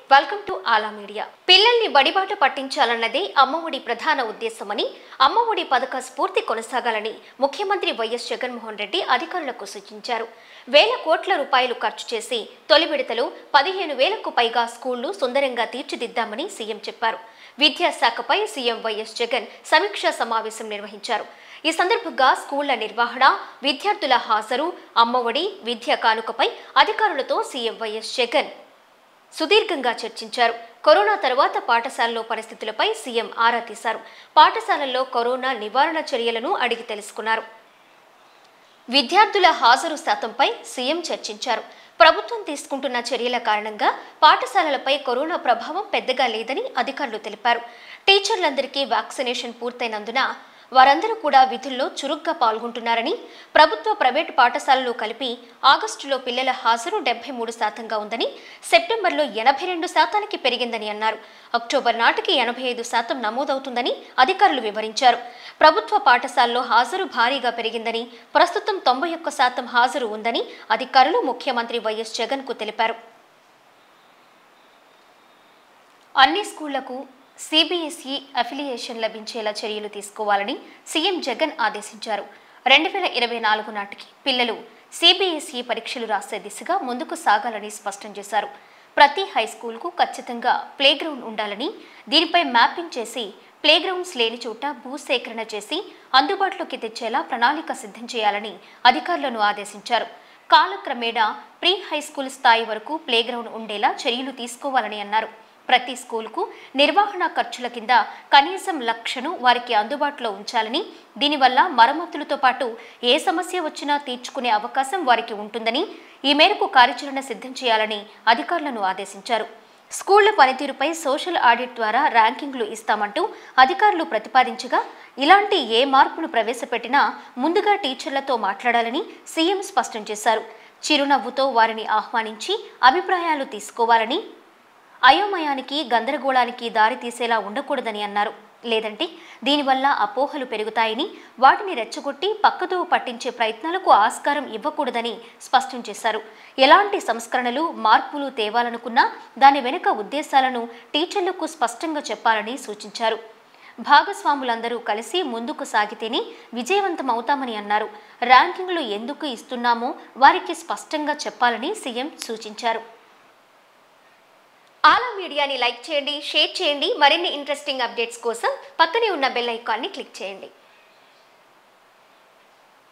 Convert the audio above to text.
welcome to ఆలా media పిల్లల్ని బడిబాట పట్టించాలన్నదే అమ్మఒడి ప్రధాన ఉద్దేశమని అమ్మఒడి పథక స్ఫూర్తి కొనసాగాలని ముఖ్యమంత్రి వైఎస్ జగన్మోహన్ రెడ్డి అధికారులకు సూచించారు వేల కోట్ల రూపాయలు ఖర్చు చేసి తొలి విడతలో పదిహేను వేలకు పైగా స్కూళ్లు సుందరంగా తీర్చిదిద్దామని సీఎం చెప్పారు విద్యాశాఖపై సీఎం వైఎస్ జగన్ సమీక్షా సమావేశం నిర్వహించారు ఈ సందర్భంగా స్కూళ్ల నిర్వహణ విద్యార్థుల హాజరు అమ్మఒడి విద్యా కానుకపై అధికారులతో సీఎం వైఎస్ జగన్ సుదీర్ఘంగా చర్చించారు కరోనా తర్వాత పాఠశాలలో పరిస్థితులపై సీఎం ఆరా తీశారు పాఠశాలల్లో కరోనా నివారణ చర్యలను అడిగి తెలుసుకున్నారు విద్యార్థుల హాజరు శాతంపై సీఎం చర్చించారు ప్రభుత్వం తీసుకుంటున్న చర్యల కారణంగా పాఠశాలలపై కరోనా ప్రభావం పెద్దగా లేదని అధికారులు తెలిపారు టీచర్లందరికీ వ్యాక్సినేషన్ పూర్తయినందున వారందరూ కూడా విధుల్లో చురుగ్గా పాల్గొంటున్నారని ప్రభుత్వ ప్రైవేటు పాఠశాలలు కలిపి ఆగస్టులో పిల్లల హాజరు డెబ్బై మూడు శాతంగా ఉందని సెప్టెంబర్లో ఎనభై రెండు శాతానికి పెరిగిందని అన్నారు అక్టోబర్ నాటికి ఎనభై ఐదు శాతం నమోదవుతుందని అధికారులు వివరించారు ప్రభుత్వ పాఠశాలలో హాజరు భారీగా పెరిగిందని ప్రస్తుతం తొంభై ఒక్క శాతం హాజరు ఉందని అధికారులు ముఖ్యమంత్రి వైఎస్ జగన్కు తెలిపారు అన్ని స్కూళ్లకు సిబిఎస్ఈ అఫిలియేషన్ లభించేలా చర్యలు తీసుకోవాలని సీఎం జగన్ ఆదేశించారు రెండు వేల ఇరవై నాలుగు నాటికి పిల్లలు సిబిఎస్ఈ పరీక్షలు రాసే దిశగా ముందుకు సాగాలని స్పష్టం చేశారు ప్రతి హై స్కూల్కు ఖచ్చితంగా ప్లేగ్రౌండ్ ఉండాలని దీనిపై మ్యాపింగ్ చేసి ప్లేగ్రౌండ్స్ లేని చోట భూసేకరణ చేసి అందుబాటులోకి తెచ్చేలా ప్రణాళిక సిద్ధం చేయాలని అధికారులను ఆదేశించారు కాలక్రమేణా ప్రీ హై స్కూల్ స్థాయి వరకు ప్లేగ్రౌండ్ ఉండేలా చర్యలు తీసుకోవాలని అన్నారు ప్రతి స్కూల్కు నిర్వహణ ఖర్చుల కింద కనీసం లక్షను వారికి అందుబాటులో ఉంచాలని దీనివల్ల మరమ్మతులతో పాటు ఏ సమస్య వచ్చినా తీర్చుకునే అవకాశం వారికి ఉంటుందని ఈ మేరకు కార్యాచరణ సిద్ధం చేయాలని అధికారులను ఆదేశించారు స్కూళ్ల పనితీరుపై సోషల్ ఆడిట్ ద్వారా ర్యాంకింగ్లు ఇస్తామంటూ అధికారులు ప్రతిపాదించగా ఇలాంటి ఏ మార్పును ప్రవేశపెట్టినా ముందుగా టీచర్లతో మాట్లాడాలని సీఎం స్పష్టం చేశారు చిరునవ్వుతో వారిని ఆహ్వానించి అభిప్రాయాలు తీసుకోవాలని అయోమయానికి గందరగోళానికి దారి తీసేలా ఉండకూడదని అన్నారు లేదంటే దీనివల్ల అపోహలు పెరుగుతాయని వాటిని రెచ్చగొట్టి పక్కదో పట్టించే ప్రయత్నాలకు ఆస్కారం ఇవ్వకూడదని స్పష్టం చేశారు ఎలాంటి సంస్కరణలు మార్పులు తేవాలనుకున్నా దాని వెనుక ఉద్దేశాలను టీచర్లకు స్పష్టంగా చెప్పాలని సూచించారు భాగస్వాములందరూ కలిసి ముందుకు సాగితేనే విజయవంతం అవుతామని అన్నారు ర్యాంకింగ్లు ఎందుకు ఇస్తున్నామో వారికి స్పష్టంగా చెప్పాలని సీఎం సూచించారు ఆలా మీడియాని లైక్ చేయండి షేర్ చేయండి మరిన్ని ఇంట్రెస్టింగ్ అప్డేట్స్ కోసం పక్కనే ఉన్న బెల్ ఐకాన్ని క్లిక్ చేయండి